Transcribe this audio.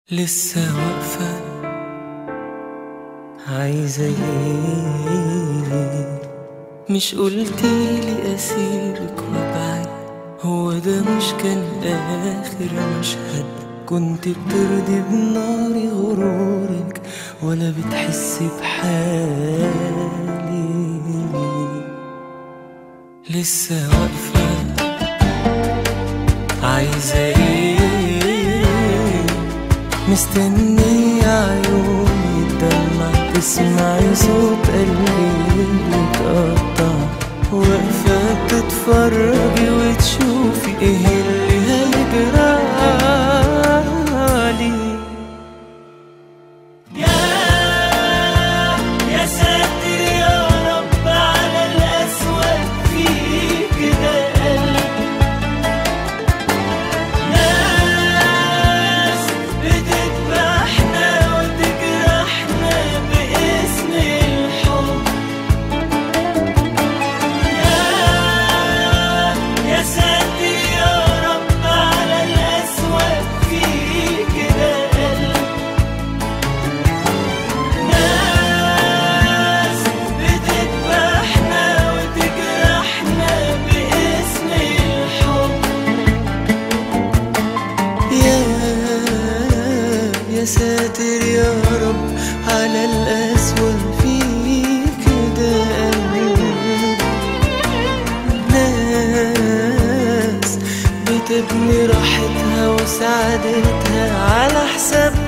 لسه واقفة عايزة ايه مش قلتيلي اسيبك وابعد هو ده مش كان اخر مشهد كنت بترضي بنار غرورك ولا بتحسي بحالي لسه واقفة عايزة ايه مستني عيوني تدمع تسمعي صوت قلبي متقطع واقفة بتتفرجي وتشوفي ايه اللي هيجرالي يا يا ساتر يا رب على الأسود فيك ده قلب ناس بتذبحنا وتجرحنا باسم الحب يا يا ساتر يا رب على الأسود فيك ده قلب ناس بتذبحنا وتجرحنا باسم الحب يا يا ساتر يا رب على الأسوأ فيك ده قلب ناس بتبني راحتها وسعادتها على حساب